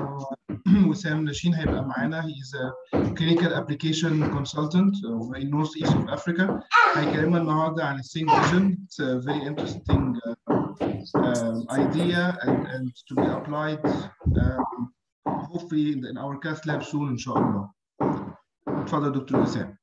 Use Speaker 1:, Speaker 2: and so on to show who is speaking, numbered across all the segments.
Speaker 1: وسام نشين هيبقى معانا he's a clinical application consultant uh, in north east of Africa هيكلمنا النهارده عن السينج فيجن it's a very interesting uh, um, idea and, and to be applied um, hopefully in, in our cath lab soon ان شاء الله اتفضل دكتور وسام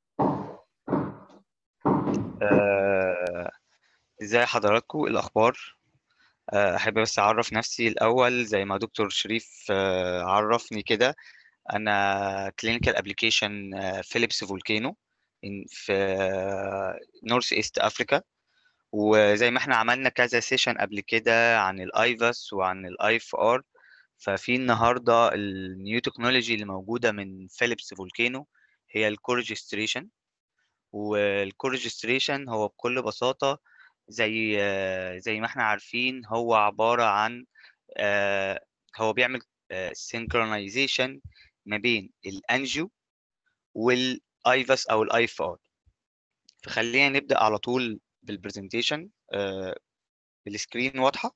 Speaker 2: آه، ازاي حضراتكم الاخبار آه، احب بس اعرف نفسي الاول زي ما دكتور شريف آه، عرفني كده انا كلينيكال ابلكيشن فيليبس فولكانو في نورث ايست افريكا وزي ما احنا عملنا كذا سيشن قبل كده عن الايفاس وعن الايف ار ففي النهارده النيو تكنولوجي اللي موجوده من فيليبس فولكانو هي الكورجستريشن والكورجستريشن هو بكل بساطة زي زي ما احنا عارفين هو عبارة عن هو بيعمل سينكرونايزيشن ما بين الانجيو والايفاس او الايف ار فخلينا نبدأ على طول بالبرزنتيشن السكرين واضحة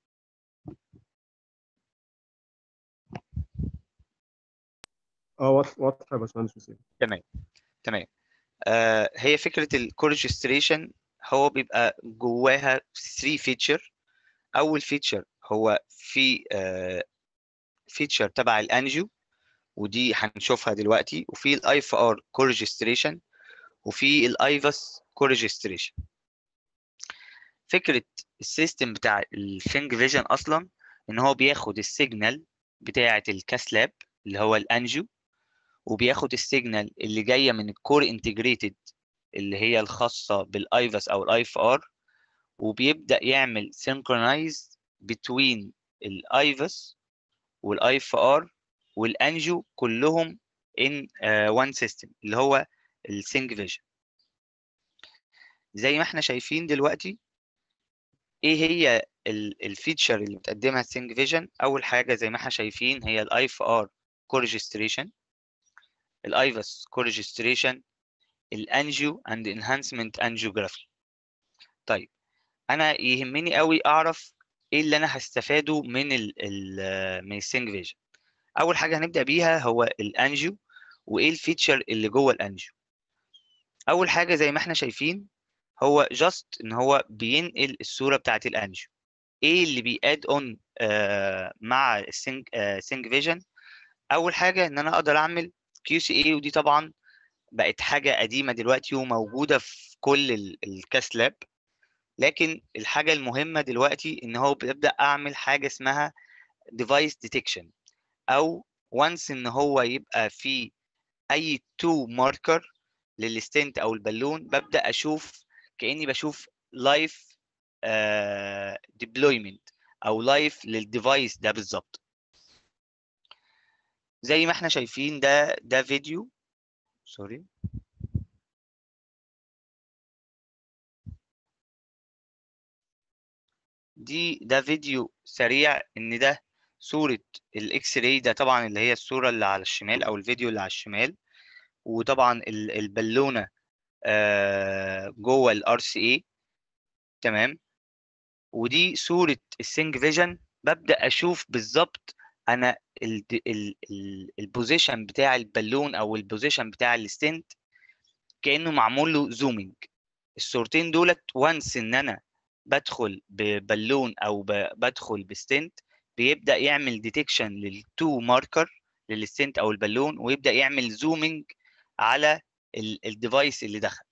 Speaker 3: اه واضح واضح يا باشمهندس حسين
Speaker 2: تمام تمام آه هي فكرة الكورجستريشن هو بيبقى جواها 3 فيتشر أول فيتشر هو في فيتشر تبع الانجيو ودي هنشوفها دلوقتي وفي الاي اف ار كورجستريشن وفي الايفاس كورجستريشن فكرة السيستم بتاع الفينج فيجن أصلا إن هو بياخد السيجنال بتاعة الكاسلاب اللي هو الانجيو وبياخد السيجنال اللي جايه من الكور انتجريتد اللي هي الخاصه بالايفاس او الايف ار وبيبدا يعمل سينكرونايز بتوين الايفاس والايف ار والانجيو كلهم ان وان سيستم اللي هو السينج فيجن زي ما احنا شايفين دلوقتي ايه هي الفيتشر اللي بتقدمها السينج فيجن اول حاجه زي ما احنا شايفين هي الايف ار كورجستريشن الايفاس كورجستريشن الانجيو اند انهانسمنت انجيوجرافي طيب انا يهمني قوي اعرف ايه اللي انا هستفاده من ال ال من السينج فيجن اول حاجه هنبدا بيها هو الانجيو وايه الفيتشر اللي جوه الانجيو اول حاجه زي ما احنا شايفين هو جاست ان هو بينقل الصوره بتاعت الانجيو ايه اللي بياد اون آه مع السينج آه سينج فيجن اول حاجه ان انا اقدر اعمل كيو سي اي ودي طبعا بقت حاجه قديمه دلوقتي وموجوده في كل الكاس لاب لكن الحاجه المهمه دلوقتي ان هو بيبدا اعمل حاجه اسمها ديفايس ديتكشن او وانس ان هو يبقى في اي تو ماركر للستنت او البالون ببدا اشوف كاني بشوف لايف ديبلويمنت او لايف للديفايس ده بالظبط زي ما احنا شايفين ده ده فيديو سوري دي ده فيديو سريع ان ده صورة الاكس راي ده طبعا اللي هي الصورة اللي على الشمال او الفيديو اللي على الشمال وطبعا البالونة جوه الار سي اي تمام ودي صورة السينج فيجن ببدأ اشوف بالظبط انا البوزيشن بتاع البالون او البوزيشن بتاع الستنت كانه معمول له زومينج الصورتين دولت وانس ان انا بدخل ببالون او بدخل بستنت بيبدا يعمل ديتكشن للتو ماركر للستنت او البالون ويبدا يعمل زومينج على الديفايس اللي دخل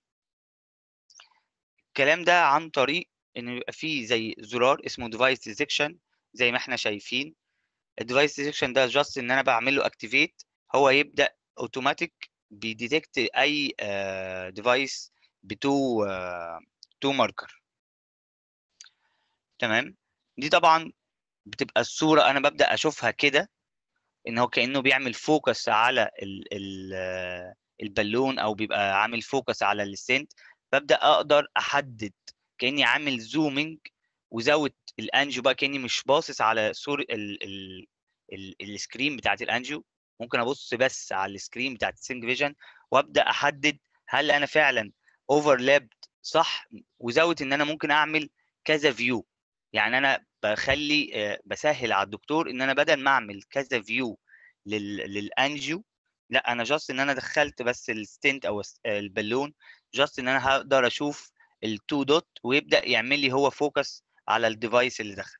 Speaker 2: الكلام ده عن طريق انه يبقى فيه زي زرار اسمه ديفايس ديتكشن زي ما احنا شايفين الديفايس ديتكشن ده جاست ان انا بعمل له اكتيفيت هو يبدا اوتوماتيك بيديتكت اي ديفايس بتو تو ماركر تمام دي طبعا بتبقى الصوره انا ببدا اشوفها كده ان هو كانه بيعمل فوكس على ال ال البالون او بيبقى عامل فوكس على السنت ببدا اقدر احدد كاني عامل زومينج وزود الانجيو بقى كاني مش باصص على صور ال ال ال السكرين بتاعت الانجيو ممكن ابص بس على السكرين بتاعت السينج فيجن وابدا احدد هل انا فعلا اوفرلابد صح وزود ان انا ممكن اعمل كذا فيو يعني انا بخلي بسهل على الدكتور ان انا بدل ما اعمل كذا فيو لل للانجيو لا انا جاست ان انا دخلت بس الستنت او الس- البالون جاست ان انا هقدر اشوف التو دوت ويبدا يعمل لي هو فوكس على الديفايس اللي دخل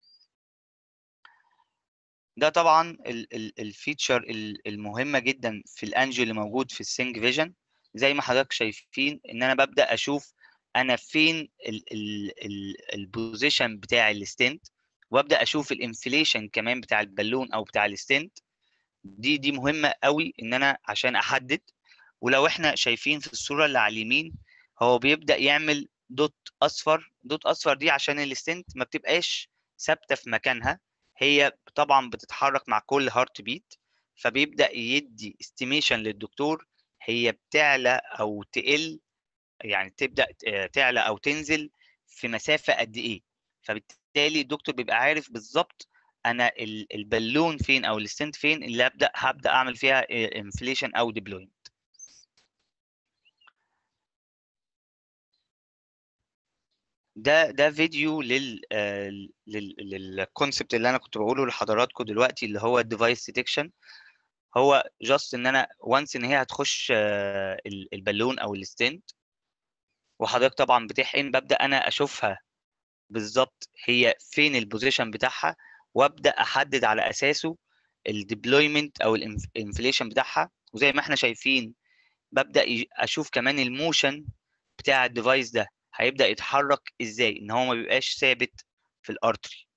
Speaker 2: ده طبعا ال- ال- الفيتشر ال- المهمه جدا في الانجيو اللي موجود في السينج فيجن زي ما حضرتك شايفين ان انا ببدا اشوف انا فين البوزيشن بتاع الستنت وابدا اشوف الانفليشن كمان بتاع البالون او بتاع الستنت دي دي مهمه قوي ان انا عشان احدد ولو احنا شايفين في الصوره اللي على اليمين هو بيبدا يعمل دوت اصفر دوت اصفر دي عشان الستنت ما بتبقاش ثابته في مكانها هي طبعا بتتحرك مع كل هارت بيت فبيبدا يدي استيميشن للدكتور هي بتعلى او تقل يعني تبدا ت- تعلى او تنزل في مسافه قد ايه فبالتالي الدكتور بيبقى عارف بالظبط انا ال- البالون فين او الستنت فين اللي ابدا هبدا اعمل فيها انفليشن او ديبلوينت ده ده فيديو لل آه، لل للكونسبت اللي انا كنت بقوله لحضراتكم دلوقتي اللي هو الديفايس ديتكشن هو جاست ان انا وانس ان هي هتخش آه، ال- البالون او الستنت وحضرتك طبعا بتحقن ببدا انا اشوفها بالظبط هي فين البوزيشن بتاعها وابدا احدد على اساسه الديبلويمنت او الانفليشن بتاعها وزي ما احنا شايفين ببدا ي- اشوف كمان الموشن بتاع الديفايس ده هيبدا يتحرك ازاي ان هو ما بيبقاش ثابت في الارتري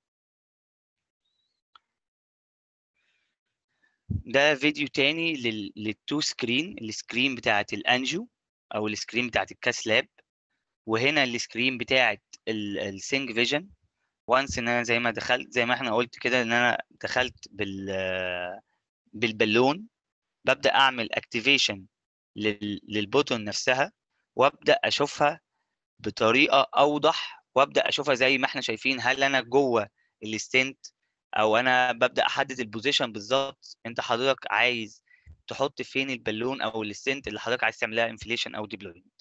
Speaker 2: ده فيديو تاني لل... للتو سكرين السكرين بتاعت الانجيو او السكرين بتاعت الكاس لاب وهنا السكرين بتاعت السينج فيجن وانس ان انا زي ما دخلت زي ما احنا قلت كده ان انا دخلت بال بالبالون ببدا اعمل اكتيفيشن لل... للبوتون نفسها وابدا اشوفها بطريقه اوضح وابدا اشوفها زي ما احنا شايفين هل انا جوه الستنت او انا ببدا احدد البوزيشن بالظبط انت حضرتك عايز تحط فين البالون او الستنت اللي حضرتك عايز تعملها انفليشن او ديبلويمنت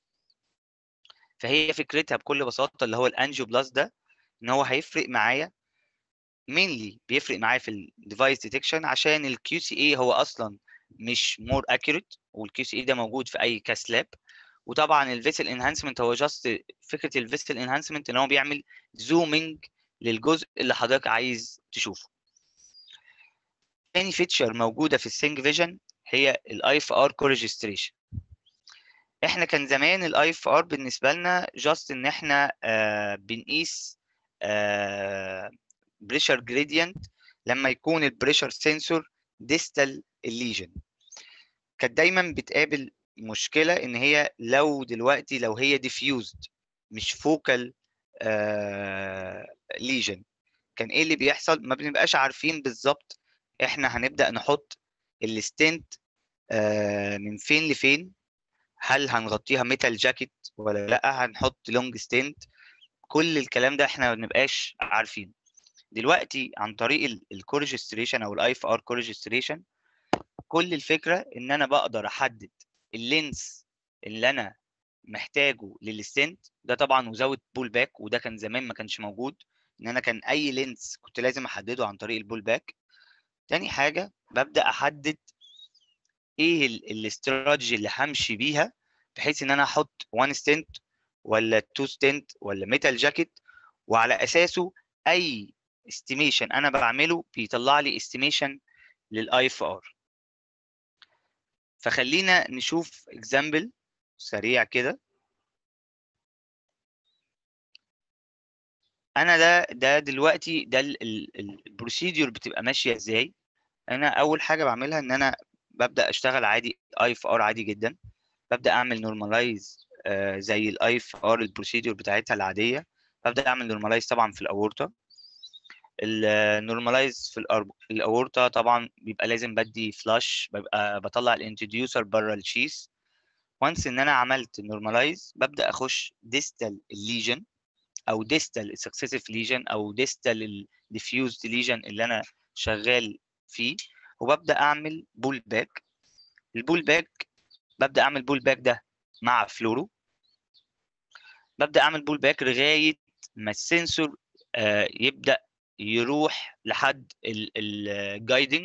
Speaker 2: فهي فكرتها بكل بساطه اللي هو الانجيو بلس ده ان هو هيفرق معايا mainly بيفرق معايا في الديفايس ديتكشن عشان الكيو سي اي هو اصلا مش مور اكيوريت والكيو سي اي ده موجود في اي كاس لاب وطبعا الفيسل انهانسمنت هو جاست فكره الفيسل انهانسمنت ان هو بيعمل زومينج للجزء اللي حضرتك عايز تشوفه تاني فيتشر موجوده في السينج فيجن هي الاي اف ار كوريجستريشن احنا كان زمان الاي اف ار بالنسبه لنا جاست ان احنا آه بنقيس آه بريشر جريدينت لما يكون البريشر سنسور ديستال الليجن كانت دايما بتقابل مشكله ان هي لو دلوقتي لو هي ديفيوزد مش فوكال ليجن كان ايه اللي بيحصل ما بنبقاش عارفين بالظبط احنا هنبدا نحط الستنت من فين لفين هل هنغطيها ميتال جاكيت ولا لا هنحط لونج ستنت كل الكلام ده احنا ما بنبقاش عارفين دلوقتي عن طريق الكورجستريشن او الاي اف ار كورجستريشن كل الفكره ان انا بقدر احدد اللينس اللي انا محتاجه للستنت ده طبعا وزود بول باك وده كان زمان ما كانش موجود ان انا كان اي لينس كنت لازم احدده عن طريق البول باك تاني حاجه ببدا احدد ايه الاستراتيجي اللي همشي بيها بحيث ان انا احط 1 ستنت ولا 2 ستنت ولا ميتال جاكيت وعلى اساسه اي استيميشن انا بعمله بيطلع لي استيميشن للاي اف ار فخلينا نشوف اكزامبل سريع كده انا ده ده دلوقتي ده البروسيدور بتبقى ماشيه ازاي انا اول حاجه بعملها ان انا ببدا اشتغل عادي اي اف ار عادي جدا ببدا اعمل نورماليز آه زي الاي اف ار البروسيدور بتاعتها العاديه ببدا اعمل نورماليز طبعا في الاورطه النورماليز في الاورطه طبعا بيبقى لازم بدي فلاش ببقى بطلع الانتروديوسر بره الشيس وانس ان انا عملت نورماليز ببدا اخش ديستال الليجن او ديستال سكسيسيف ليجن او ديستال الديفيوزد ليجن اللي انا شغال فيه وببدا اعمل بول باك البول باك ببدا اعمل بول باك ده مع فلورو ببدا اعمل بول باك لغايه ما السنسور آه يبدا يروح لحد الجايدنج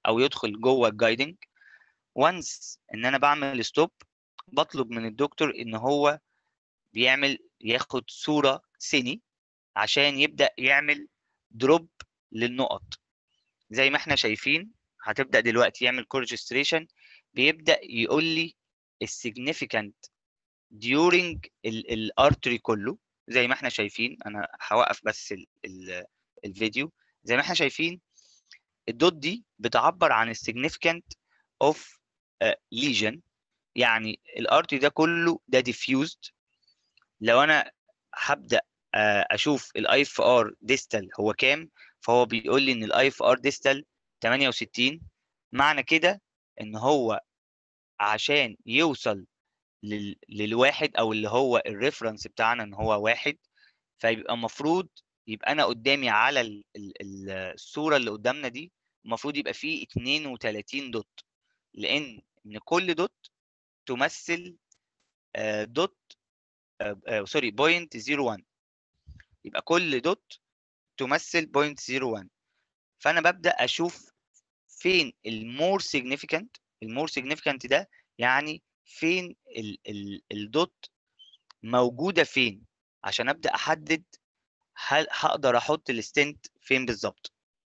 Speaker 2: او يدخل جوه الجايدنج وانس ان انا بعمل ستوب بطلب من الدكتور ان هو بيعمل ياخد صوره سيني عشان يبدا يعمل دروب للنقط زي ما احنا شايفين هتبدا دلوقتي يعمل كورجستريشن بيبدا يقول لي السيجنيفيكانت during الارتري كله زي ما احنا شايفين انا هوقف بس ال ال الفيديو زي ما احنا شايفين الدوت دي بتعبر عن السيجنيفيكانت اوف ليجن يعني الارتري ده كله ده ديفيوزد لو انا هبدا اشوف الاي اف ار ديستال هو كام فهو بيقول لي ان الاي اف ار ديستال 68 معنى كده ان هو عشان يوصل لل... للواحد او اللي هو الريفرنس بتاعنا ان هو واحد فيبقى المفروض يبقى انا قدامي على ال... ال... الصوره اللي قدامنا دي المفروض يبقى فيه 32 دوت لان ان كل دوت تمثل دوت سوري بوينت 01 يبقى كل دوت تمثل بوينت 01 فانا ببدا اشوف فين المور سيجنيفيكانت المور سيجنيفيكانت ده يعني فين ال ال الدوت موجوده فين عشان ابدا احدد هل هقدر احط الستنت فين بالظبط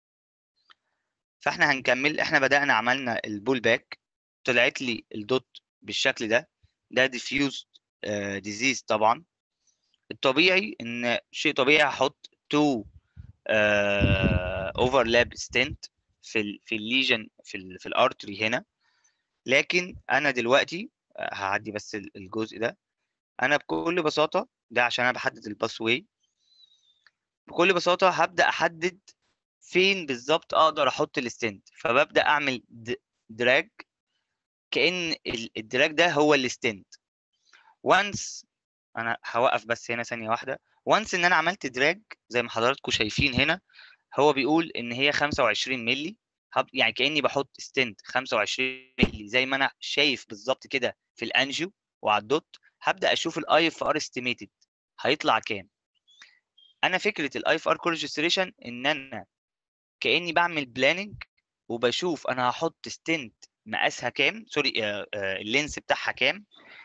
Speaker 2: فاحنا هنكمل احنا بدانا عملنا البول باك طلعت لي الدوت بالشكل ده ده ديفيوز ديزيز طبعا الطبيعي ان شيء طبيعي هحط تو اوفرلاب ستنت في ال في الليجن في ال في الارتري هنا لكن انا دلوقتي هعدي بس الجزء ده انا بكل بساطه ده عشان انا بحدد الباس واي بكل بساطه هبدا احدد فين بالظبط اقدر احط الستنت فببدا اعمل دراج كان الدراج ده هو الستنت وانس انا هوقف بس هنا ثانيه واحده وانس ان انا عملت دراج زي ما حضراتكم شايفين هنا هو بيقول ان هي 25 مللي يعني كاني بحط ستنت 25 مللي زي ما انا شايف بالظبط كده في الانجيو وعلى الدوت هبدا اشوف الاي اف ار استيميتد هيطلع كام انا فكره الاي اف ار كورجستريشن ان انا كاني بعمل بلاننج وبشوف انا هحط ستنت مقاسها كام سوري اللينس بتاعها كام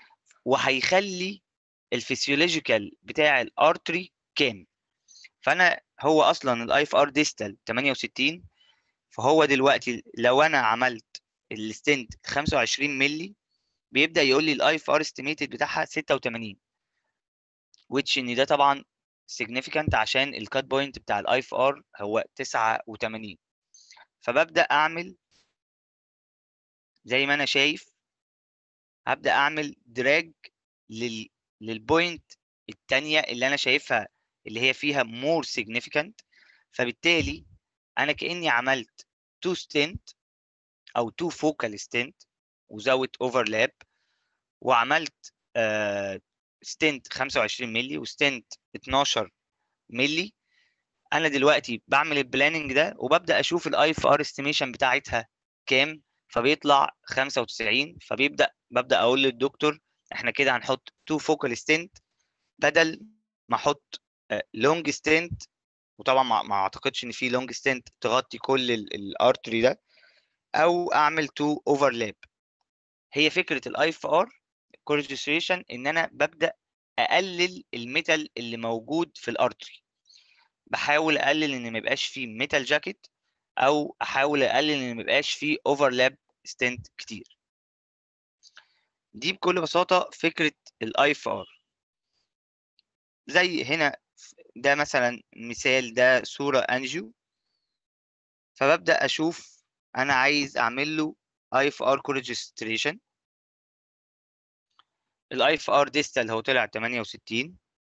Speaker 2: وهيخلي الفسيولوجيكال بتاع الارتري كام فانا هو اصلا الاي اف ار ديستال 68 فهو دلوقتي لو انا عملت الستنت 25 مللي بيبدا يقول لي الاي اف ار استيميتد بتاعها 86 which ان ده طبعا significant عشان الكات بوينت بتاع الاي اف ار هو 89 فببدا اعمل زي ما انا شايف هبدا اعمل دراج لل للبوينت الثانيه اللي انا شايفها اللي هي فيها more significant فبالتالي انا كاني عملت تو ستنت او تو فوكال ستنت وزود اوفرلاب وعملت ستنت 25 مللي وستنت 12 مللي انا دلوقتي بعمل البلاننج ده وببدا اشوف الاي اف ار استيميشن بتاعتها كام فبيطلع 95 فبيبدا ببدا اقول للدكتور احنا كده هنحط تو فوكال ستنت بدل ما احط لونج ستنت وطبعا ما اعتقدش ان في لونج ستنت تغطي كل الارتري ده او اعمل تو اوفرلاب هي فكره الاي اف ار كورجستريشن ان انا ببدا اقلل الميتال اللي موجود في الارتري بحاول اقلل ان ما يبقاش فيه ميتال جاكيت او احاول اقلل ان ما يبقاش فيه اوفرلاب ستنت كتير دي بكل بساطه فكره الاي اف ار زي هنا ده مثلا مثال ده صوره انجيو فببدا اشوف انا عايز اعمل له اي اف ار كورجستريشن الاي اف ار ديستال هو طلع 68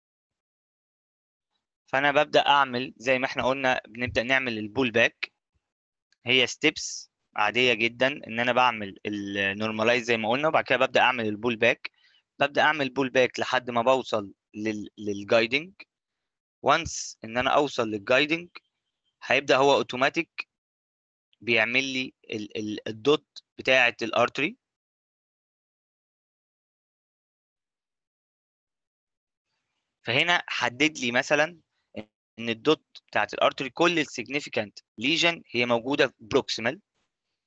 Speaker 2: فانا ببدا اعمل زي ما احنا قلنا بنبدا نعمل البول باك هي ستيبس عاديه جدا ان انا بعمل النورماليز زي ما قلنا وبعد كده ببدا اعمل البول باك ببدا اعمل بول باك لحد ما بوصل لل للجايدنج وانس ان انا اوصل للجايدنج هيبدا هو اوتوماتيك بيعمل لي ال ال الدوت بتاعه الارتري فهنا حدد لي مثلا ان الدوت بتاعت الارتري كل السيجنيفيكانت ليجن هي موجوده في بروكسيمال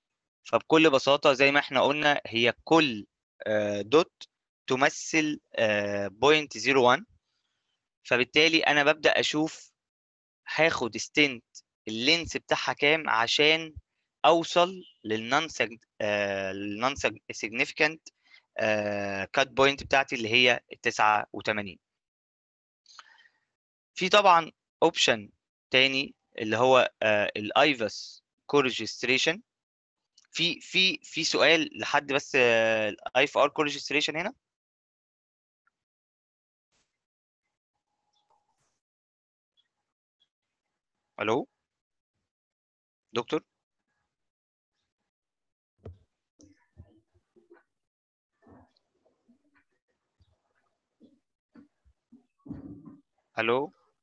Speaker 2: فبكل بساطة زي ما احنا قلنا هي كل دوت تمثل بوينت 01 فبالتالي انا ببدأ اشوف هاخد ستنت اللينس بتاعها كام عشان اوصل للنون للنون سيجنيفيكانت كات بوينت بتاعتي اللي هي ال 89 في طبعا اوبشن تاني اللي هو الايفاس كورجستريشن في في في سؤال لحد بس الاي اف ار كورجستريشن هنا الو دكتور الو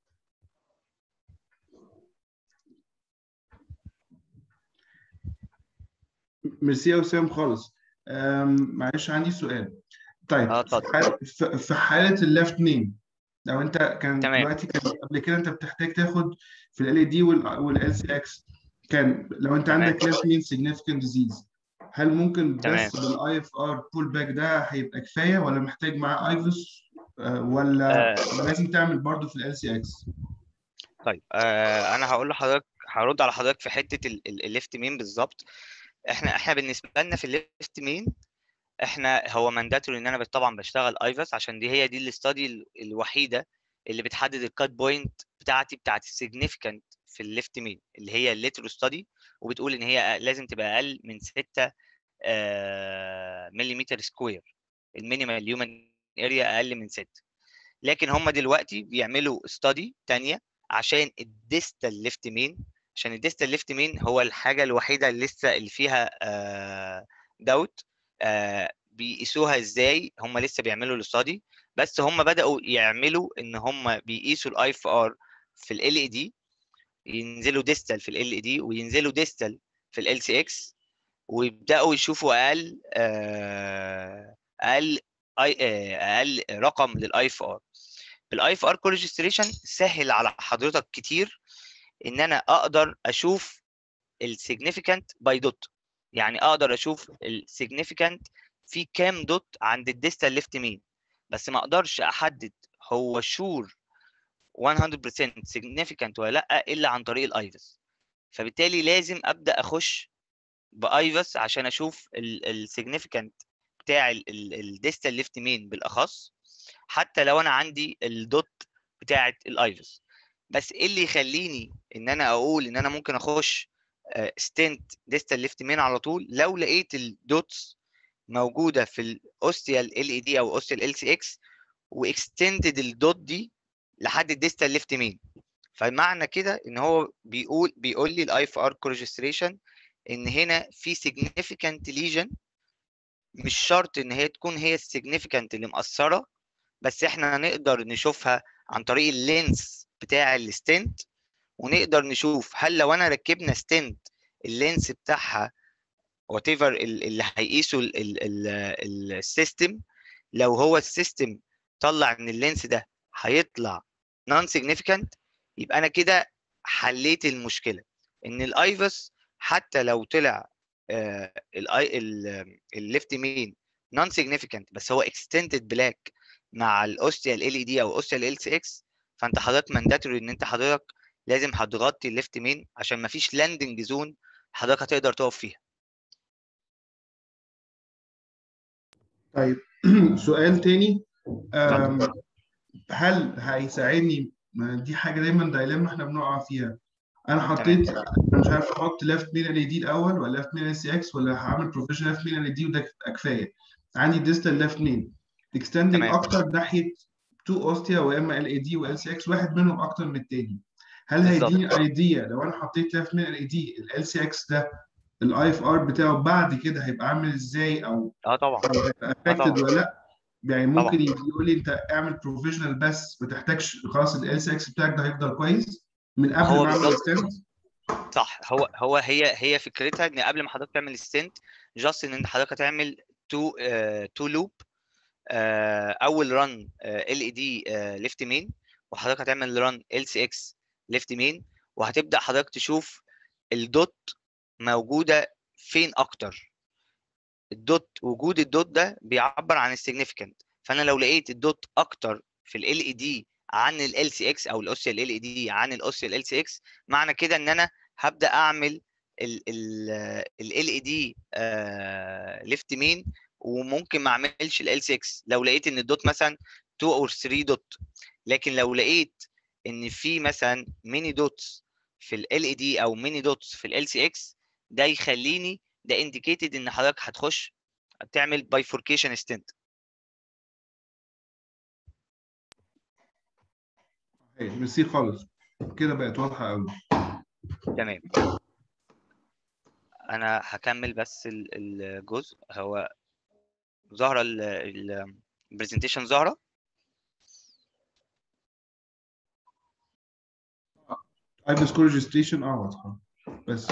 Speaker 1: ميرسي يا وسام خالص أم، معلش عندي سؤال طيب
Speaker 2: اه
Speaker 1: في
Speaker 2: اتفضل
Speaker 1: حالة في- في حالة الليفت مين لو انت كان
Speaker 2: تمام
Speaker 1: دلوقتي كان قبل كده انت بتحتاج تاخد في ال LED وال وال LCX كان لو انت
Speaker 2: تمام
Speaker 1: عندك left mean significant disease هل ممكن
Speaker 2: تمام
Speaker 1: بس بالاي اف ار بول باك ده هيبقى كفاية ولا محتاج معاه ايفوس ولا
Speaker 2: آه
Speaker 1: ولا لازم تعمل برضه في ال LCX
Speaker 2: طيب آه انا هقول لحضرتك هرد على حضرتك في حته الليفت مين بالظبط احنا احنا بالنسبه لنا في الليفت مين احنا هو مانداتوري ان انا طبعا بشتغل ايفاس عشان دي هي دي الاستادي الوحيده اللي بتحدد الكات بوينت بتاعتي بتاعت السيجنيفيكانت في الليفت مين اللي هي الليترو ستادي وبتقول ان هي لازم تبقى اقل من 6 مليمتر سكوير المينيمال هيومن اريا اقل من 6 لكن هم دلوقتي بيعملوا استادي تانية عشان الديستال ليفت مين عشان الديستال ليفت مين هو الحاجه الوحيده اللي لسه اللي فيها داوت بيقيسوها ازاي هم لسه بيعملوا الاستادي بس هم بداوا يعملوا ان هم بيقيسوا الاي اف ار في ال اي دي ينزلوا ديستال في ال اي دي وينزلوا ديستال في ال سي اكس ويبداوا يشوفوا اقل آه، اقل أي- آه، اقل رقم للاي اف ار الاي اف ار كورجستريشن سهل على حضرتك كتير ان انا اقدر اشوف السيجنيفيكانت باي دوت يعني اقدر اشوف السيجنيفيكانت في كام دوت عند الديستال ليفت مين بس ما اقدرش احدد هو شور 100% significant ولا لا الا عن طريق الايفس فبالتالي لازم ابدا اخش بايفس عشان اشوف السيجنيفيكانت بتاع الديستال ليفت مين بالاخص حتى لو انا عندي الدوت بتاعه الايفس بس ايه اللي يخليني ان انا اقول ان انا ممكن اخش ستنت ديستال ليفت مين على طول لو لقيت الدوتس موجوده في الاوستيال ال اي دي او اوستيال ال سي اكس واكستندد الدوت دي لحد الديستال ليفت مين فمعنى كده ان هو بيقول بيقول لي الاي اف ار كورجستريشن ان هنا في significant lesion مش شرط ان هي تكون هي السيجنيفيكانت اللي مأثرة بس احنا نقدر نشوفها عن طريق اللينس بتاع الستنت ونقدر نشوف هل لو انا ركبنا ستنت اللينس بتاعها وات ايفر اللي هيقيسه السيستم لو هو السيستم طلع ان اللينس ده هيطلع نون سيجنيفيكانت يبقى انا كده حليت المشكله ان الايفس حتى لو طلع الليفت مين نون سيجنيفيكانت بس هو اكستندد بلاك مع الاوستيال ال اي دي او اوستيال ال سي اكس فانت حضرتك مانداتوري ان انت حضرتك لازم هتغطي الليفت مين عشان ما فيش لاندنج زون حضرتك هتقدر تقف فيها
Speaker 1: طيب سؤال تاني أم، هل هيساعدني ما دي حاجة دايما دايلما احنا بنقع فيها انا حطيت انا مش عارف احط ليفت مين ال دي الاول ولا ليفت مين ال سي اكس ولا هعمل بروفيشنال ليفت مين ال دي وده كفايه عندي ديستال ليفت مين اكستندنج
Speaker 2: تمام.
Speaker 1: اكتر ناحيه تو اوستيا واما ال اي دي وال سي اكس واحد منهم اكتر من التاني هل
Speaker 2: بالظبط.
Speaker 1: هيديني ايديا لو انا حطيت ليفت مين ال اي دي ال سي اكس ده الاي اف ار بتاعه بعد كده هيبقى عامل ازاي او
Speaker 2: اه طبعا
Speaker 1: او هيبقى افكتد
Speaker 2: طبعا.
Speaker 1: ولا لا يعني ممكن
Speaker 2: طبعا.
Speaker 1: يقول لي انت اعمل بروفيشنال بس ما تحتاجش خلاص ال سي اكس بتاعك ده هيفضل كويس من قبل
Speaker 2: هو
Speaker 1: ما اعمل
Speaker 2: بالظبط.
Speaker 1: extend؟
Speaker 2: صح هو هو هي هي فكرتها ان قبل ما حضرتك تعمل ستنت جاست ان انت حضرتك هتعمل تو تو لوب اول رن ال اي دي ليفت مين وحضرتك هتعمل رن ال سي اكس ليفت مين وهتبدا حضرتك تشوف الدوت موجوده فين اكتر الدوت وجود الدوت ده بيعبر عن السيجنيفيكانت فانا لو لقيت الدوت اكتر في ال اي دي عن ال سي اكس او الاوسيال ال اي دي عن الاوسيال ال سي اكس معنى كده ان انا هبدا اعمل ال ال اي دي ليفت مين وممكن ما اعملش ال 6 لو لقيت ان الدوت مثلا 2 او 3 دوت لكن لو لقيت ان في مثلا ميني دوتس في ال اي دي او ميني دوتس في ال سي اكس ده يخليني ده انديكيتد ان حضرتك هتخش تعمل بايفوركيشن ستنت
Speaker 1: ميرسي خالص كده بقت واضحه قوي
Speaker 2: تمام انا هكمل بس ال- الجزء هو ظاهره البرزنتيشن ظاهره
Speaker 1: ايبس كور ريجستريشن اه واضحه بس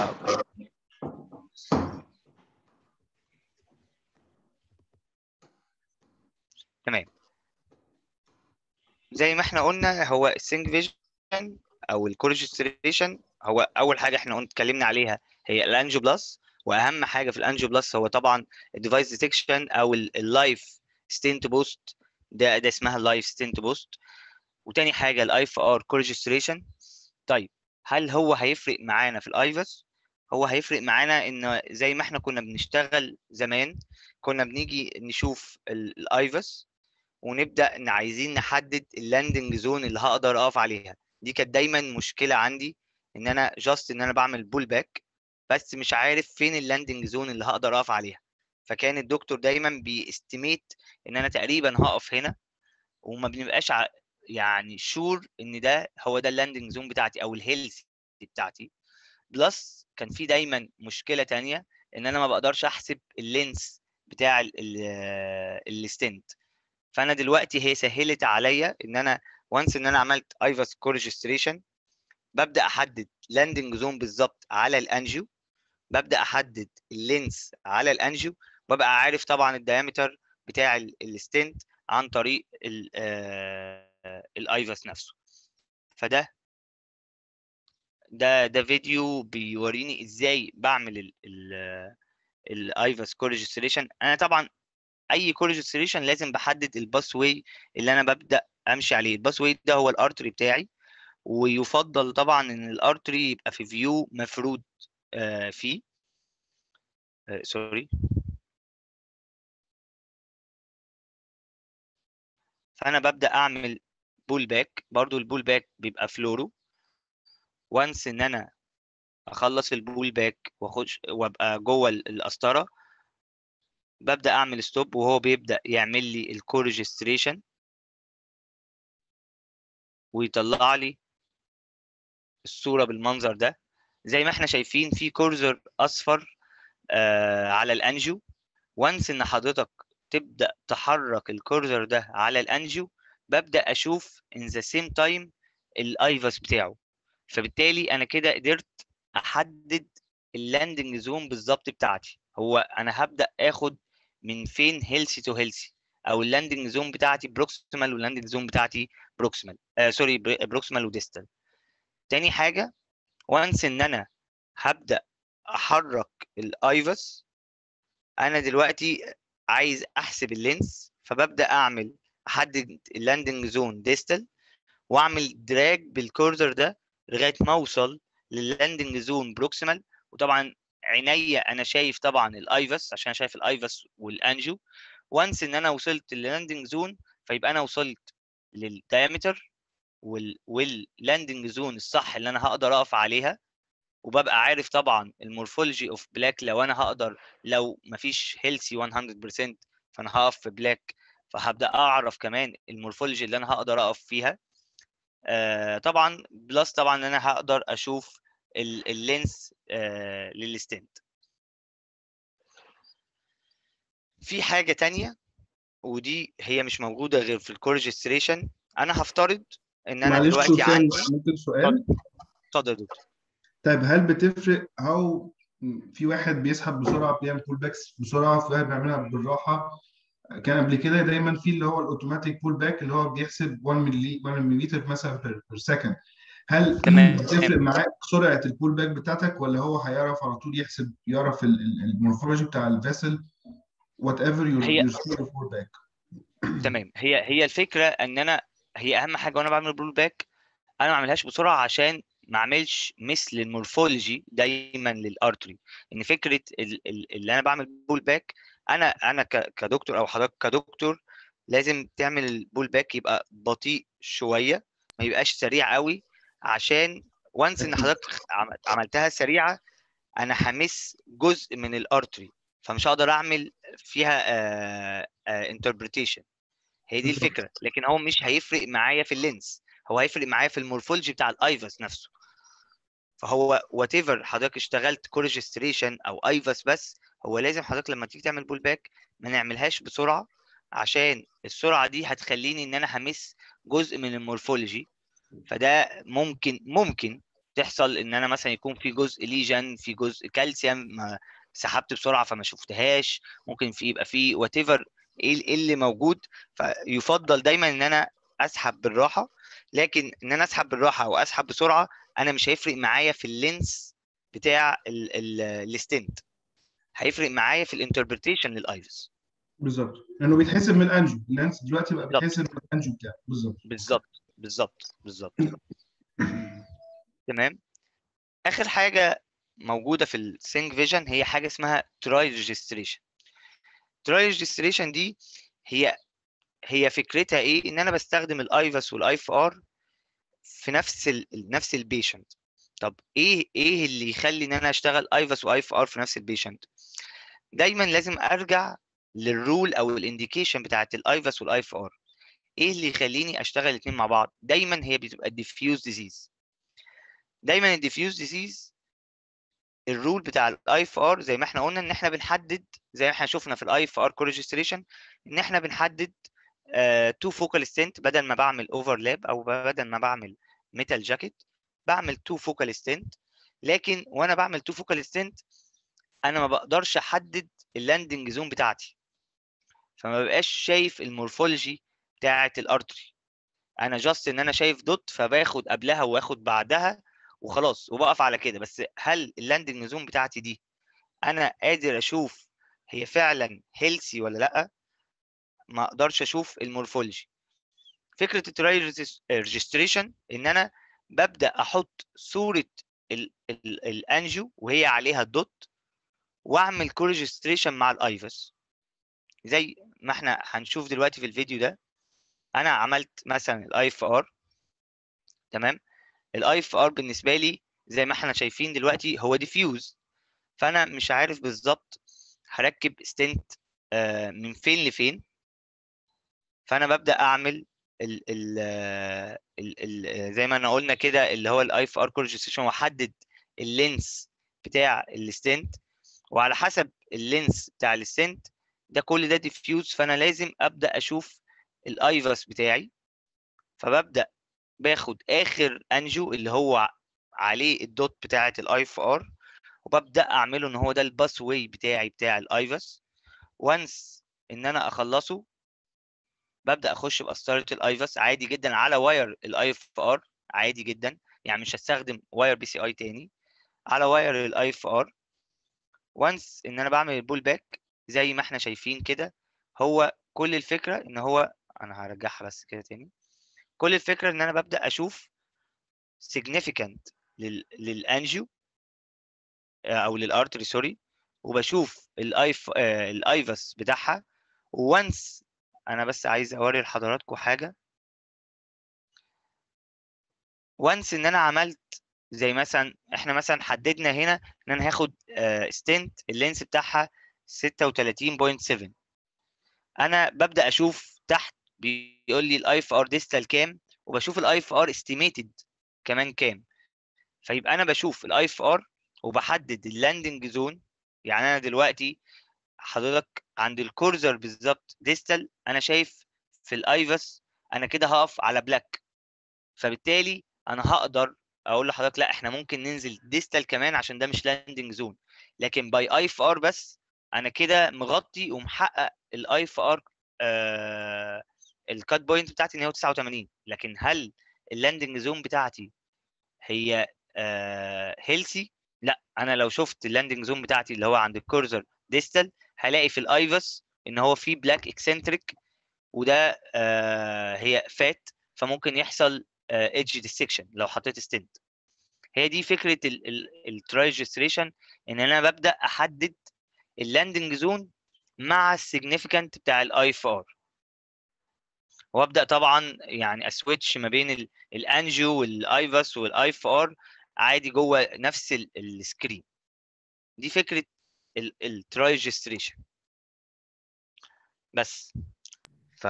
Speaker 2: تمام زي ما احنا قلنا هو السينج فيجن او الكورجستريشن هو اول حاجه احنا قلنا اتكلمنا عليها هي الانجيو بلس واهم حاجه في الانجيو بلس هو طبعا الديفايس ديتكشن او اللايف ستنت بوست ده ده اسمها اللايف ستنت بوست وتاني حاجه الاي اف ار كورجستريشن طيب هل هو هيفرق معانا في الايفس هو هيفرق معانا ان زي ما احنا كنا بنشتغل زمان كنا بنيجي نشوف الايفس ونبدا ان عايزين نحدد اللاندنج زون اللي هقدر اقف عليها دي كانت دايما مشكله عندي ان انا جاست ان انا بعمل بول باك بس مش عارف فين اللاندنج زون اللي هقدر اقف عليها فكان الدكتور دايما بيستيميت ان انا تقريبا هقف هنا وما بنبقاش ع... يعني شور ان ده هو ده اللاندنج زون بتاعتي او الهيلث بتاعتي بلس كان في دايما مشكله تانية ان انا ما بقدرش احسب اللينس بتاع الستنت فانا دلوقتي هي سهلت عليا ان انا وانس ان انا عملت ايفاس كورجستريشن ببدا احدد لاندنج زون بالظبط على الانجيو ببدا احدد اللينس على الانجيو وابقى عارف طبعا الدايمتر بتاع الستنت عن طريق الايفاس نفسه فده ده ده فيديو بيوريني ازاي بعمل الايفاس كورجستريشن انا طبعا اي كورجستريشن لازم بحدد الباس واي اللي انا ببدا امشي عليه الباس واي ده هو الارتري بتاعي ويفضل طبعا ان الارتري يبقى في فيو مفرود آه فيه آه سوري فانا ببدا اعمل بول باك برضو البول باك بيبقى فلورو وانس ان انا اخلص البول باك واخش وابقى جوه القسطره ببدا اعمل ستوب وهو بيبدا يعمل لي الكورجستريشن ويطلع لي الصوره بالمنظر ده زي ما احنا شايفين في كورزر اصفر آه على الانجيو وانس ان حضرتك تبدا تحرك الكورزر ده على الانجيو ببدا اشوف ان ذا سيم تايم الايفاس بتاعه فبالتالي انا كده قدرت احدد اللاندنج زون بالظبط بتاعتي هو انا هبدا اخد من فين هيلثي تو هيلثي او اللاندنج زون بتاعتي بروكسيمال واللاندنج زون بتاعتي بروكسيمال آه سوري بروكسيمال وديستال تاني حاجه وانس ان انا هبدا احرك الايفاس انا دلوقتي عايز احسب اللينس فببدا اعمل احدد اللاندنج زون ديستال واعمل دراج بالكورزر ده لغايه ما اوصل لللاندنج زون بروكسيمال وطبعا عينيا انا شايف طبعا الايفاس عشان شايف الايفاس والانجيو وانس ان انا وصلت لللاندنج زون فيبقى انا وصلت للدايمتر وال واللاندنج زون الصح اللي انا هقدر اقف عليها وببقى عارف طبعا المورفولوجي اوف بلاك لو انا هقدر لو مفيش هيلثي 100% فانا هقف في بلاك فهبدا اعرف كمان المورفولوجي اللي انا هقدر اقف فيها آه طبعا بلس طبعا ان انا هقدر اشوف اللينس آه للستنت في حاجه تانية ودي هي مش موجوده غير في الكورجستريشن انا هفترض ان انا
Speaker 1: معلش
Speaker 2: دلوقتي
Speaker 1: سؤال
Speaker 2: عندي
Speaker 1: ممكن سؤال
Speaker 2: اتفضل يا دكتور
Speaker 1: طيب هل بتفرق او في واحد بيسحب بسرعه بيعمل بول باكس بسرعه في واحد بيعملها بالراحه كان قبل كده دايما في اللي هو الاوتوماتيك بول باك اللي هو بيحسب 1 ملي 1 مليمتر مثلا بير سكند هل
Speaker 2: تمام.
Speaker 1: بتفرق معاك سرعه البول باك بتاعتك ولا هو هيعرف على طول يحسب يعرف ال- ال- المورفولوجي بتاع الفيسل وات ايفر يور
Speaker 2: هي-
Speaker 1: يور سبيد اوف بول باك
Speaker 2: تمام هي هي الفكره ان انا هي اهم حاجه وانا بعمل بول باك انا ما اعملهاش بسرعه عشان ما اعملش مثل المورفولوجي دايما للارتري ان فكره ال- ال- اللي انا بعمل بول باك انا انا ك- كدكتور او حضرتك كدكتور لازم تعمل البول باك يبقى بطيء شويه ما يبقاش سريع قوي عشان وانس ان حضرتك عم- عملتها سريعه انا همس جزء من الارتري فمش هقدر اعمل فيها انتربريتيشن هي دي
Speaker 1: بالظبط.
Speaker 2: الفكره لكن هو مش هيفرق معايا في اللينس هو هيفرق معايا في المورفولوجي بتاع الايفاس نفسه فهو وات ايفر حضرتك اشتغلت كورجستريشن او ايفاس بس هو لازم حضرتك لما تيجي تعمل بول باك ما نعملهاش بسرعه عشان السرعه دي هتخليني ان انا همس جزء من المورفولوجي فده ممكن ممكن تحصل ان انا مثلا يكون في جزء ليجن في جزء كالسيوم ما سحبت بسرعه فما شفتهاش ممكن في يبقى في وات ايفر ايه إيه اللي موجود فيفضل دايما ان انا اسحب بالراحه لكن ان انا اسحب بالراحه او اسحب بسرعه انا مش هيفرق معايا في اللينس بتاع ال- ال- الستنت هيفرق معايا في الانتربريتيشن للايفس
Speaker 1: بالظبط لانه بيتحسب من الانجو اللانس دلوقتي بقى
Speaker 2: بالظبط.
Speaker 1: بيتحسب من الانجو بتاعه بالظبط
Speaker 2: بالظبط بالظبط بالظبط تمام اخر حاجه موجوده في السينج فيجن هي حاجه اسمها تراي ريجستريشن تراي ريجستريشن دي هي هي فكرتها ايه ان انا بستخدم الايفاس والايف ار في نفس ال... نفس البيشنت طب ايه ايه اللي يخلي ان انا اشتغل ايفاس وايف ار في نفس البيشنت دايما لازم ارجع للرول او الانديكيشن بتاعت الايفاس والايف ار ايه اللي يخليني اشتغل الاثنين مع بعض دايما هي بتبقى الديفيوز ديزيز دايما الديفيوز ديزيز الرول بتاع الايف ار زي ما احنا قلنا ان احنا بنحدد زي ما احنا شفنا في الايف ار كورجستريشن ان احنا بنحدد تو فوكال ستنت بدل ما بعمل اوفرلاب او بدل ما بعمل ميتال جاكيت بعمل تو فوكال ستنت لكن وانا بعمل تو فوكال ستنت انا ما بقدرش احدد اللاندنج زون بتاعتي فما ببقاش شايف المورفولوجي بتاعه الارتري انا جاست ان انا شايف دوت فباخد قبلها واخد بعدها وخلاص وبقف على كده بس هل اللاندنج زون بتاعتي دي انا قادر اشوف هي فعلا هيلسي ولا لا ما اقدرش اشوف المورفولوجي فكره التراي ريجستريشن ان انا ببدا احط صوره ال ال الانجو وهي عليها الدوت واعمل كورجستريشن مع الايفس زي ما احنا هنشوف دلوقتي في الفيديو ده انا عملت مثلا الاي اف ار تمام الاي اف ار بالنسبه لي زي ما احنا شايفين دلوقتي هو ديفيوز فانا مش عارف بالظبط هركب ستنت من فين لفين فانا ببدا اعمل ال ال ال ال زي ما انا قلنا كده اللي هو الاي اف ار كورجستيشن واحدد اللينس بتاع الستنت وعلى حسب اللينس بتاع الستنت ده كل ده ديفيوز فانا لازم ابدا اشوف الايفاس بتاعي فببدا باخد اخر انجو اللي هو عليه الدوت بتاعه الاي اف ار وببدا اعمله ان هو ده الباس واي بتاعي بتاع الايفاس وانس ان انا اخلصه ببدا اخش بقسطره الايفاس عادي جدا على واير الاي اف ار عادي جدا يعني مش هستخدم واير بي سي اي تاني على واير الاي اف ار وانس ان انا بعمل البول باك زي ما احنا شايفين كده هو كل الفكره ان هو انا هرجعها بس كده تاني كل الفكره ان انا ببدا اشوف significant لل للانجيو او للارتري سوري وبشوف الايف الايفاس بتاعها وانس انا بس عايز اوري لحضراتكم حاجه وانس ان انا عملت زي مثلا احنا مثلا حددنا هنا ان انا هاخد ستنت اللينس بتاعها 36.7 انا ببدا اشوف تحت بيقول لي الاي اف ار ديستال كام وبشوف الاي اف ار استيميتد كمان كام فيبقى انا بشوف الاي اف ار وبحدد اللاندنج زون يعني انا دلوقتي حضرتك عند الكورزر بالظبط ديستال انا شايف في الايفس انا كده هقف على بلاك فبالتالي انا هقدر اقول لحضرتك لا احنا ممكن ننزل ديستال كمان عشان ده مش لاندنج زون لكن باي اي اف ار بس انا كده مغطي ومحقق الاي اف ار الكات بوينت بتاعتي ان هو 89 لكن هل اللاندنج زون بتاعتي هي هيلثي لا انا لو شفت اللاندنج زون بتاعتي اللي هو عند الكورزر ديستال هلاقي في الايفس ان هو في بلاك اكسنتريك وده آه هي فات فممكن يحصل ايدج ديسكشن لو حطيت ستنت هي دي فكره الترايجستريشن ان انا ببدا احدد اللاندنج زون مع السيجنيفيكانت بتاع الاي اف ار وابدا طبعا يعني اسويتش ما بين الانجيو والايفاس والاي اف ار عادي جوه نفس السكرين دي فكره الترايجستريشن بس ف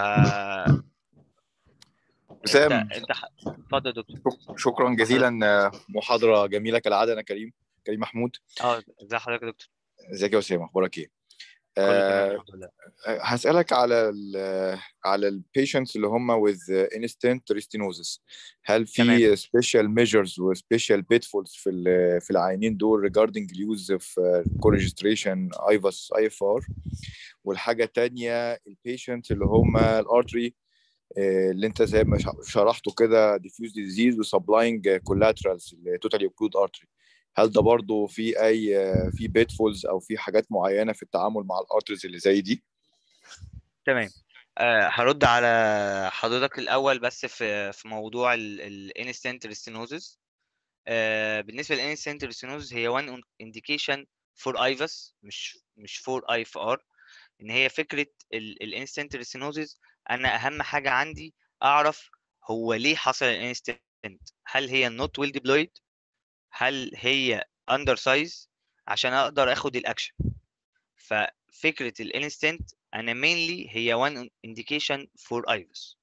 Speaker 4: وسام
Speaker 2: انت انت ح- اتفضل يا دكتور
Speaker 4: شك- شكرا جزيلا آه، محاضره جميله كالعاده انا كريم كريم محمود
Speaker 2: اه ازي حضرتك يا دكتور
Speaker 4: ازيك يا اسامه اخبارك ايه
Speaker 2: كله تمام
Speaker 4: آه،
Speaker 2: الحمد لله
Speaker 4: هسألك على ال على البيشنتس اللي هم with instant restenosis هل في
Speaker 2: تمام.
Speaker 4: special measures و special pitfalls في ال- في العينين دول regarding use of uh, co-registration IVAS IFR والحاجة التانية البيشنتس اللي هم الارتري اللي انت زي ما ش- شرحته كده diffuse disease و supplying collaterals ال total occlude artery هل ده برضه في اي في pitfalls او في حاجات معينة في التعامل مع الارتريز اللي زي دي؟
Speaker 2: تمام آه هرد على حضرتك الاول بس في في موضوع الانستنت ريستينوزس آه بالنسبه للانستنت ريستينوزس هي وان انديكيشن فور ايفاس مش مش فور اي اف ار ان هي فكره الانستنت ريستينوزس انا اهم حاجه عندي اعرف هو ليه حصل الانستنت هل هي نوت ويل ديبلويد هل هي اندر سايز عشان اقدر اخد الاكشن ففكره الانستنت انا mainly هي one indication for IVUS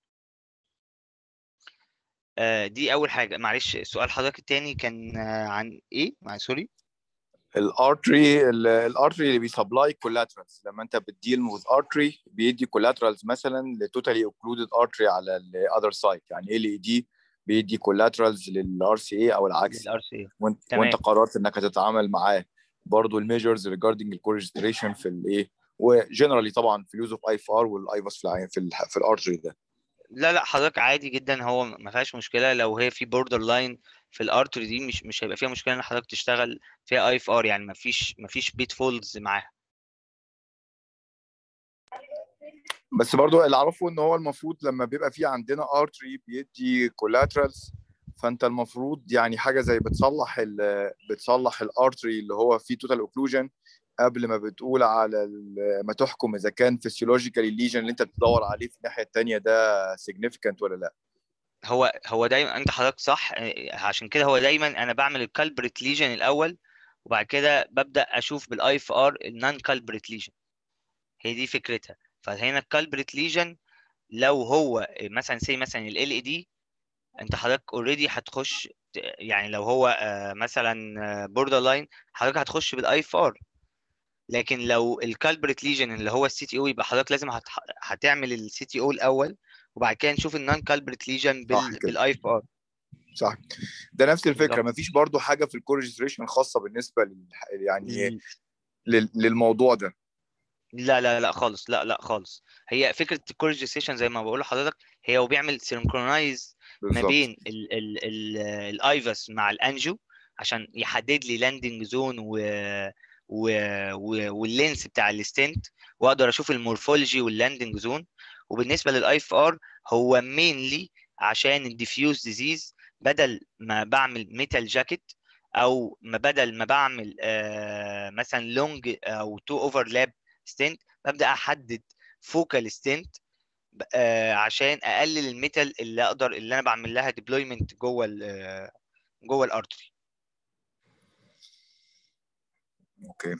Speaker 2: آه، دي اول حاجه معلش سؤال حضرتك التاني كان آه، عن ايه مع سوري
Speaker 4: الارتري الارتري اللي بيسبلاي كولاترالز لما انت بتديل with ارتري بيدي كولاترالز مثلا لتوتالي اوكلودد ارتري على الاذر سايد يعني ال اي دي بيدي كولاترالز للار سي اي او العكس
Speaker 2: الار سي
Speaker 4: وانت
Speaker 2: تمام.
Speaker 4: وانت قررت انك هتتعامل معاه برضه الميجرز ريجاردنج الكورجستريشن في الايه وجنرالي طبعا في اليوز اوف اي اف ار والايفاس في العين في ال في الارتري ده
Speaker 2: لا لا حضرتك عادي جدا هو ما فيهاش مشكله لو هي في بوردر لاين في الارتري دي مش مش هيبقى فيها مشكله ان حضرتك تشتغل فيها اي اف ار يعني ما فيش ما فيش بيت فولدز معاها
Speaker 4: بس برضو اللي اعرفه ان هو المفروض لما بيبقى في عندنا ارتري بيدي كولاترالز فانت المفروض يعني حاجه زي بتصلح ال بتصلح الارتري اللي هو فيه توتال اوكلوجن قبل ما بتقول على ال- ما تحكم اذا كان فيسيولوجيكال الليجن اللي انت بتدور عليه في الناحيه الثانيه ده سيجنيفيكانت ولا لا
Speaker 2: هو هو دايما انت حضرتك صح آه، عشان كده هو دايما انا بعمل الكالبريت ليجن الاول وبعد كده ببدا اشوف بالاي اف ار النون كالبريت ليجن هي دي فكرتها فهنا الكالبريت ليجن لو هو مثلا سي مثلا ال اي دي انت حضرتك اوريدي هتخش ت- يعني لو هو آه، مثلا بوردر لاين حضرتك هتخش بالاي اف ار لكن لو الكالبريت ليجن اللي هو السي تي او يبقى حضرتك لازم هت... هتعمل السي تي او الاول وبعد كده نشوف النون كالبريت ليجن
Speaker 4: صح
Speaker 2: بال...
Speaker 4: كده.
Speaker 2: بالاي اف ار
Speaker 4: صح ده نفس الفكره
Speaker 2: بالظبط.
Speaker 4: ما فيش برضو حاجه في الكورجستريشن خاصه بالنسبه لل يعني لل- للموضوع ده
Speaker 2: لا لا لا خالص لا لا خالص هي فكره الكورجستيشن زي ما بقول لحضرتك هي هو بيعمل سينكرونايز ما
Speaker 4: بالظبط
Speaker 2: بين ال ال ال الايفاس مع الانجو عشان يحدد لي لاندنج زون و و و واللينس بتاع الستنت واقدر اشوف المورفولوجي واللاندنج زون وبالنسبه للاي اف ار هو مينلي عشان الديفيوز ديزيز بدل ما بعمل ميتال جاكيت او ما بدل ما بعمل آه مثلا لونج او تو اوفرلاب ستنت ببدا احدد فوكال ستنت آه عشان اقلل الميتال اللي اقدر اللي انا بعمل لها ديبلويمنت جوه ال آه، جوه الارتري
Speaker 4: اوكي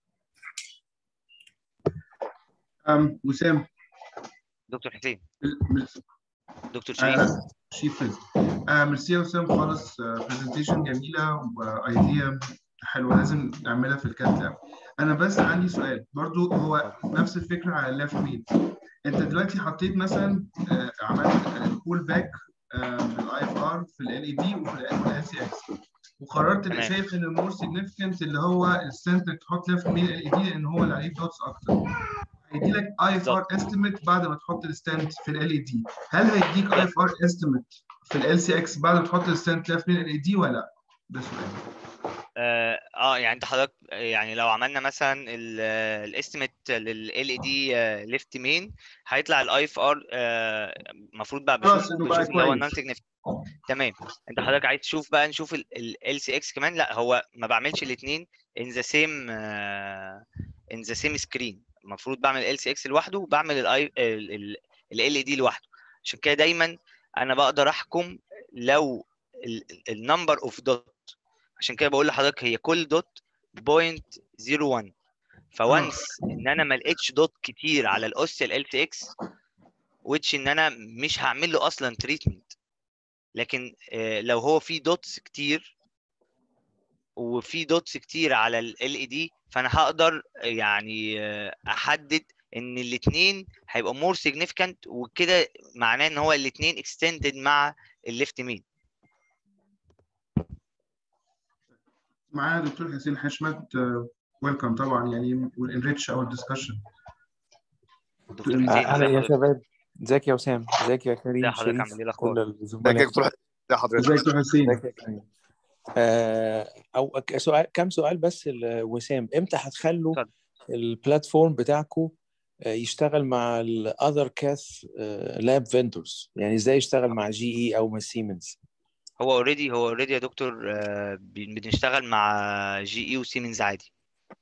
Speaker 1: أم وسام
Speaker 2: دكتور حسين
Speaker 1: مل-
Speaker 2: دكتور شريف
Speaker 1: آه، شيف آه، ميرسي يا وسام خالص برزنتيشن جميله وايديا حلوه لازم نعملها في الكات لاب انا بس عندي سؤال برضو هو نفس الفكره على الليفت ميد انت دلوقتي حطيت مثلا آه، عملت كول باك بالاي اف ار في ال اي دي وفي ال سي اكس وقررت
Speaker 2: تمام.
Speaker 1: شايف ان المور سيجنفكنت اللي هو السنتر تحط ليفت ميد ال اي دي لان هو اللي عليه دوتس اكتر هيدي لك اي اف ار استيميت بعد ما تحط الستاند في ال اي دي هل هيديك اي اف ار استيميت في ال LCX بعد ما تحط الستنت ليفت مين ال اي ولا لا؟ ده سؤال
Speaker 2: اه آه، يعني انت حضرتك يعني لو عملنا مثلا الاستيميت لل ال دي ليفت مين هيطلع الاي اف ار المفروض بقى
Speaker 1: خلاص،
Speaker 2: بشوف
Speaker 1: إنه بقى
Speaker 2: بشوف اللي هو
Speaker 1: كويس.
Speaker 2: النون سيجنيفيكانت تمام انت حضرتك عايز تشوف بقى نشوف ال سي اكس كمان لا هو ما بعملش الاثنين ان ذا سيم ان ذا سيم سكرين المفروض بعمل ال سي اكس لوحده وبعمل الاي ال دي لوحده عشان كده دايما انا بقدر احكم لو النمبر اوف دوت عشان كده بقول لحضرتك هي كل دوت بوينت 01 فوانس ان انا ما لقيتش دوت كتير على الاس ال سي اكس which ان انا مش هعمل له اصلا تريتمنت لكن آه، لو هو في دوتس كتير وفي دوتس كتير على ال اي دي فانا هقدر آه، يعني آه، احدد ان الاثنين هيبقى مور significant وكده معناه ان هو الاثنين extended مع الليفت مين
Speaker 1: معانا دكتور حسين حشمت ويلكم طبعا يعني والانريتش اور ديسكشن
Speaker 2: دكتور
Speaker 1: آه،
Speaker 2: حسين
Speaker 5: اهلا
Speaker 2: ازي
Speaker 5: يا
Speaker 2: حضرتك
Speaker 5: شباب ازيك يا وسام ازيك يا كريم
Speaker 2: ازي حضرتك
Speaker 5: شريف
Speaker 2: عامل ايه الاخبار
Speaker 5: كل
Speaker 4: ازيك يا
Speaker 5: الزملاء
Speaker 4: دكتور ازي حضرتك
Speaker 1: ازيك دكتور حسين
Speaker 5: ازيك يا كريم آه او ك- سؤال كم سؤال بس لوسام امتى هتخلوا
Speaker 2: اتفضل.
Speaker 5: البلاتفورم بتاعكم يشتغل مع الاذر كاث لاب فيندورز يعني ازاي يشتغل مع جي اي او مع سيمنز
Speaker 2: هو اوريدي هو اوريدي يا دكتور آه، بن- بنشتغل مع جي اي وسيمنز عادي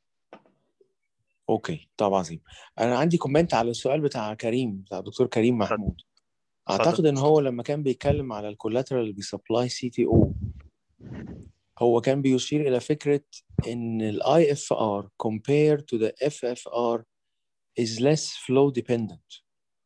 Speaker 5: اوكي طب عظيم انا عندي كومنت على السؤال بتاع كريم بتاع دكتور كريم
Speaker 2: اتفضل.
Speaker 5: محمود
Speaker 2: اتفضل.
Speaker 5: اعتقد ان هو لما كان بيتكلم على الكولاترال اللي بيسبلاي سي تي او هو كان بيشير الى فكره ان الاي اف ار compared to the FFR is less flow dependent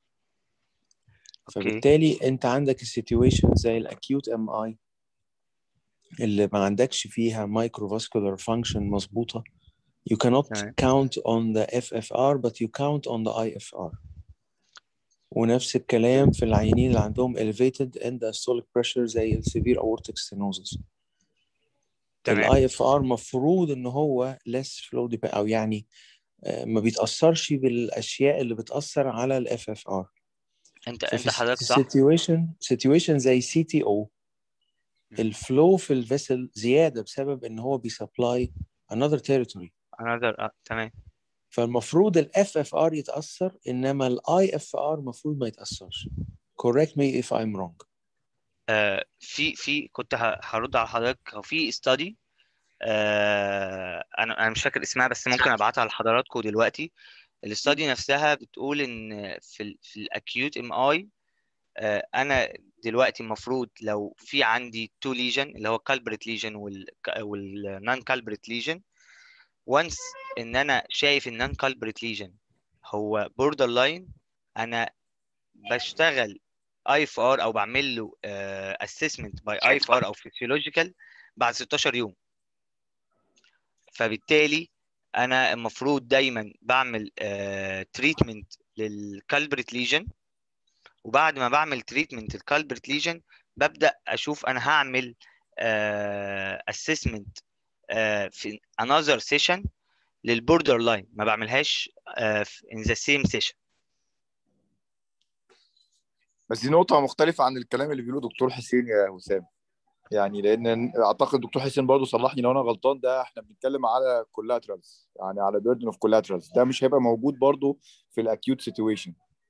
Speaker 5: فبالتالي انت عندك السيتويشن زي الاكيوت ام اي اللي ما عندكش فيها microvascular function مظبوطه you cannot
Speaker 2: تمام.
Speaker 5: count on the FFR but you count on the IFR ونفس الكلام في العيانين اللي عندهم elevated end systolic pressure زي ال severe aortic stenosis
Speaker 2: تمام
Speaker 5: الاي اف ار مفروض ان هو less flow dependent او يعني آه، ما بيتاثرش بالاشياء اللي بتاثر على الاف اف ار
Speaker 2: انت انت
Speaker 5: ففي
Speaker 2: حضرتك صح
Speaker 5: سيتويشن سيتويشن زي سي تي او الفلو في الفيسل زياده بسبب ان هو بيسبلاي another territory
Speaker 2: another آه، تمام
Speaker 5: فالمفروض الاف اف ار يتاثر انما الاي اف ار المفروض ما يتاثرش correct me if I'm wrong
Speaker 2: آه، في في كنت ه- هرد على حضرتك هو في استادي انا انا مش فاكر اسمها بس ممكن ابعتها لحضراتكم دلوقتي الاستادي نفسها بتقول ان في ال في الاكيوت ام اي انا دلوقتي المفروض لو في عندي تو ليجن اللي هو كالبريت ليجن والنون كالبريت ليجن وانس ان انا شايف النون كالبريت ليجن هو بوردر لاين انا بشتغل اي اف ار او بعمل له اسسمنت باي اي اف ار او فيسيولوجيكال بعد 16 يوم فبالتالي انا المفروض دايما بعمل تريتمنت للكالبريت ليجن وبعد ما بعمل تريتمنت الكالبريت ليجن ببدا اشوف انا هعمل اسسمنت في another session للبوردر لاين ما بعملهاش in the same session
Speaker 4: بس دي نقطة مختلفة عن الكلام اللي بيقوله دكتور حسين يا وسام يعني لأن أعتقد دكتور حسين برضو صلحني لو أنا غلطان ده إحنا بنتكلم على كولاترالز يعني على بيردن اوف كولاترالز ده مش هيبقى موجود برضو في الأكيوت سيتويشن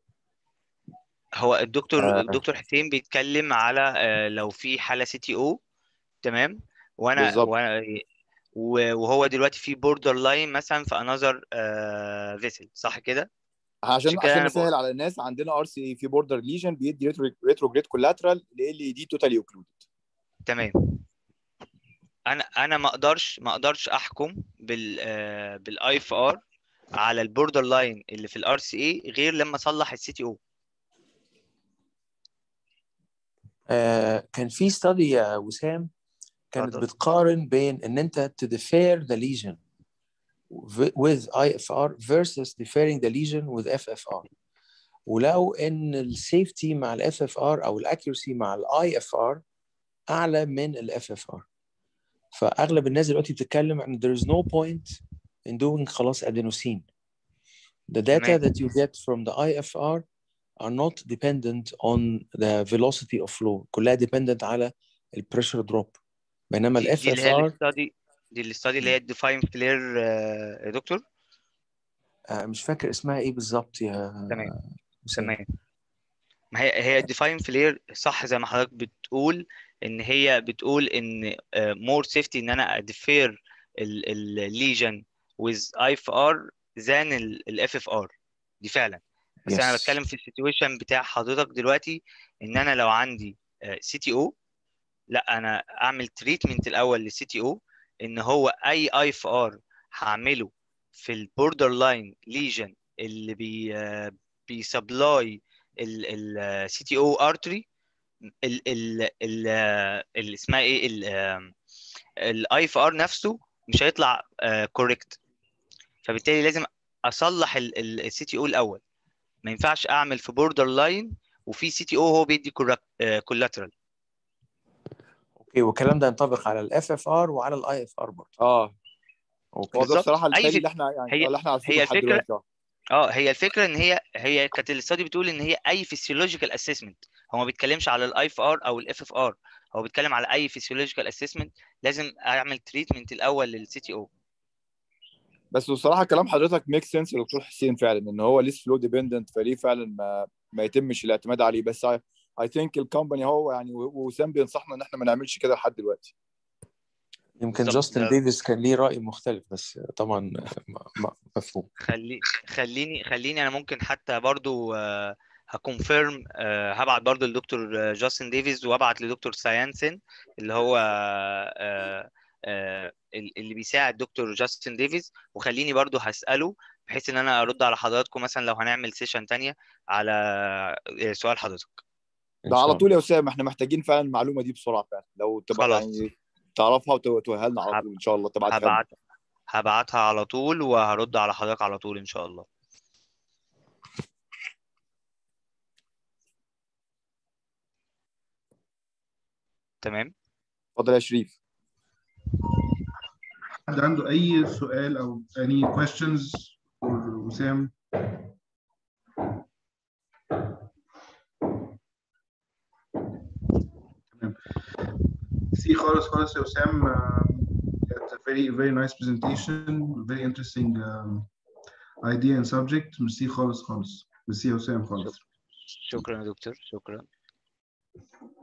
Speaker 2: هو الدكتور
Speaker 5: آه.
Speaker 2: الدكتور حسين بيتكلم على آه، لو في حالة سي تي او تمام وانا
Speaker 4: بالظبط.
Speaker 2: وانا و- وهو دلوقتي في بوردر لاين مثلا في انذر فيسل صح كده
Speaker 4: عشان
Speaker 2: عشان كده
Speaker 4: عشان
Speaker 2: أنا
Speaker 4: نسهل
Speaker 2: بقول-
Speaker 4: على الناس عندنا ار سي اي في بوردر ليجن بيدي ريتروجريد كولاترال ل ال دي توتالي اوكلودد
Speaker 2: تمام انا انا ما اقدرش ما اقدرش احكم بال بالاي اف ار على البوردر لاين اللي في الار سي اي غير لما اصلح السي تي او
Speaker 5: آه كان في study يا وسام كانت
Speaker 2: اتفضل.
Speaker 5: بتقارن بين ان انت to defer the lesion with IFR versus deferring the lesion with FFR ولقوا ان السيفتي مع ال FFR او الاكيورسي مع ال IFR اعلى من ال FFR فاغلب الناس دلوقتي بتتكلم عن there is no point in doing خلاص adenosine the data
Speaker 2: تمام.
Speaker 5: that you get from the IFR are not dependent on the velocity of flow كلها dependent على ال pressure drop بينما ال
Speaker 2: دي اللي هي
Speaker 5: FFR
Speaker 2: الاستادي دي الاستادي اللي هي الديفاين فلير يا دكتور
Speaker 5: آه، مش فاكر اسمها ايه بالظبط يا
Speaker 2: تمام
Speaker 5: أسامة.
Speaker 2: تمام ما هي هي الديفاين فلير صح زي ما حضرتك بتقول ان هي بتقول ان مور سيفتي ان انا ادفير الليجن with IFR than ال FFR دي فعلا بس انا
Speaker 5: Yes.
Speaker 2: بتكلم في السيتويشن بتاع حضرتك دلوقتي ان انا لو عندي سي تي او لا انا اعمل تريتمنت الاول للسي تي او ان هو اي اي اف ار هعمله في البوردر لاين ليجن اللي بي بيسبلاي السي تي او ارتري ال ال ال ال اسمها ايه الاي اف ار نفسه مش هيطلع كوريكت فبالتالي لازم اصلح السي تي او الاول ما ينفعش اعمل في بوردر لاين وفي سي تي او هو بيدي كولاترال
Speaker 5: اوكي والكلام ده ينطبق على الاف اف ار وعلى الاي اف ار برضه
Speaker 4: اه
Speaker 5: اوكي
Speaker 4: هو ده
Speaker 2: بالظبط.
Speaker 4: بصراحه
Speaker 2: أي
Speaker 4: التالي
Speaker 2: في-
Speaker 4: اللي احنا يعني
Speaker 2: هي-
Speaker 4: اللي احنا عارفينه
Speaker 2: هي
Speaker 4: لحد
Speaker 2: الفكرة-
Speaker 4: دلوقتي آه.
Speaker 2: اه هي الفكره ان هي هي كانت الاستادي بتقول ان هي اي فيسيولوجيكال اسسمنت هو ما بيتكلمش على الاي اف ار او الاف اف ار هو بيتكلم على اي فيسيولوجيكال اسسمنت لازم اعمل تريتمنت الاول للسي تي او
Speaker 4: بس بصراحه كلام حضرتك ميك سنس يا دكتور حسين فعلا ان هو ليس فلو ديبندنت فليه فعلا ما ما يتمش الاعتماد عليه بس اي ثينك الكومباني هو يعني و- وسام بينصحنا ان احنا ما نعملش كده لحد دلوقتي
Speaker 5: يمكن
Speaker 2: بالظبط.
Speaker 5: جاستن
Speaker 2: ده-
Speaker 5: ديفيس كان ليه رأي مختلف بس طبعا م- م- مفهوم
Speaker 2: خلي خليني خليني انا ممكن حتى برضو آه، هكونفيرم آه، هبعت برضو لدكتور آه، جاستن ديفيز وابعت لدكتور سايانسن اللي هو آه، آه، اللي بيساعد دكتور جاستن ديفيز وخليني برضو هسأله بحيث ان انا ارد على حضراتكم مثلا لو هنعمل سيشن تانية على آه، سؤال حضرتك
Speaker 5: إن
Speaker 4: ده
Speaker 5: شاء
Speaker 4: على
Speaker 5: الله.
Speaker 4: طول يا اسامه احنا محتاجين فعلا المعلومه دي بسرعه فعلا لو تبقى
Speaker 2: خلاص.
Speaker 4: يعني تعرفها وتوهها لنا على
Speaker 2: هب-
Speaker 4: طول ان شاء الله تبعتها لنا.
Speaker 2: هبعت هبعتها على طول وهرد على حضرتك على طول ان شاء الله تمام
Speaker 4: اتفضل يا شريف
Speaker 1: حد عنده أي سؤال أو any questions for وسام؟ تمام. سي خالص خالص يا وسام um, it's a very very nice presentation very interesting um, idea and subject ميرسي خالص خالص ميرسي يا وسام خالص
Speaker 2: شكرا يا دكتور شكرا